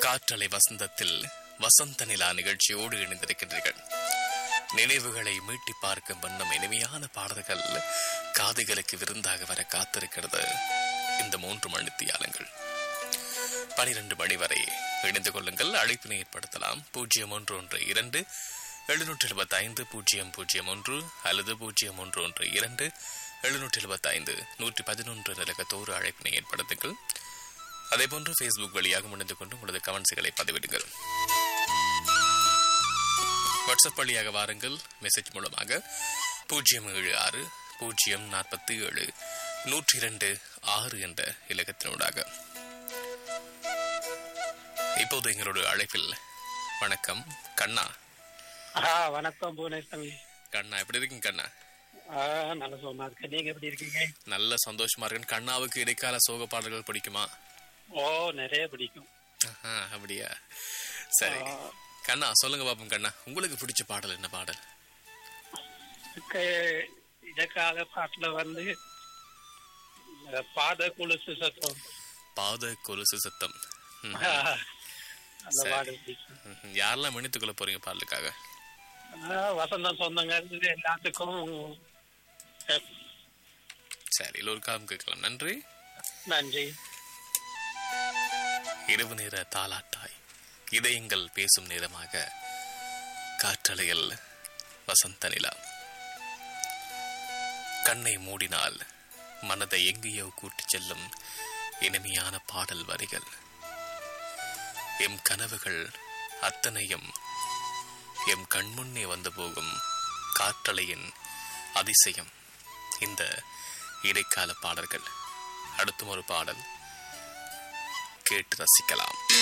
காற்றலை வசந்தத்தில் வசந்த நிலா நிகழ்ச்சியோடு இணைந்திருக்கின்றீர்கள் நினைவுகளை மீட்டி பார்க்கும் வண்ணம் இனிமையான பாடல்கள் காதுகளுக்கு விருந்தாக வர காத்திருக்கிறது இந்த மூன்று மணித்தியாலங்கள் பனிரெண்டு மணி வரை இணைந்து கொள்ளுங்கள் அழைப்பினை ஏற்படுத்தலாம் பூஜ்ஜியம் ஒன்று ஒன்று இரண்டு எழுநூற்றி எழுபத்தி ஐந்து பூஜ்ஜியம் பூஜ்ஜியம் ஒன்று அல்லது பூஜ்ஜியம் ஒன்று ஒன்று இரண்டு எழுநூற்றி எழுபத்தி ஐந்து நூற்றி பதினொன்று நிலக்கத்தோறு அழைப்பினை ஏற்படுத்துங்கள் அதேபோன்று ஃபேஸ்புக் வழியாக இணைந்து கொண்டு உங்களது கமெண்ட்ஸ்களை பதிவிடுங்கள் வாட்ஸ்அப் வழியாக வாருங்கள் மெசேஜ் மூலமாக பூஜ்ஜியம் ஏழு ஆறு பூஜ்ஜியம் நாற்பத்தி ஏழு நூற்றி இரண்டு ஆறு என்ற இலக்கத்தினூடாக இப்போது எங்களோட அழைப்பில் வணக்கம் கண்ணா ஆ வணக்கம் புவனேஸ்வரி கண்ணா எப்படி இருக்கீங்க கண்ணா ஆ நல்ல சுகமா இருக்கு நீங்க எப்படி இருக்கீங்க நல்ல சந்தோஷமா இருக்கேன் கண்ணாவுக்கு இடைக்கால சோக பாடல்கள் பிடிக்குமா ஓ நிறைய பிடிக்கும் ஆஹா, அப்படியா சரி ஆ, கண்ணா சொல்லுங்க பாப்போம் கண்ணா உங்களுக்கு பிடிச்ச பாடல் என்ன பாடல் எனக்கு இடைக்கால பாட்டுல வந்து இந்த பாத குலுசு சத்தம் பாத கொலுசு சத்தம் ம், ஆ, அந்த சரி. பாடு பிடிக்கும் ம், யாரெல்லாம் இணைத்துக்கொள்ள போறீங்க பாடலுக்காக ஆ, வசந்தம் சொந்தங்க இது எல்லாத்துக்கும் அஹ், சரி எல்லோருக்காகவும் கேட்கலாம் நன்றி நன்றி இரவு நேர தாலாட்டாய் இதயங்கள் பேசும் நேரமாக காற்றலையில் வசந்த நிலா கண்ணை மூடினால் மனதை எங்கேயோ கூட்டிச் செல்லும் இனிமையான பாடல் வரிகள் எம் கனவுகள் அத்தனையும் எம் கண்முன்னே வந்து போகும் காற்றலையின் அதிசயம் இந்த இடைக்கால பாடல்கள் அடுத்தும் ஒரு பாடல் கேட்டு ரசிக்கலாம்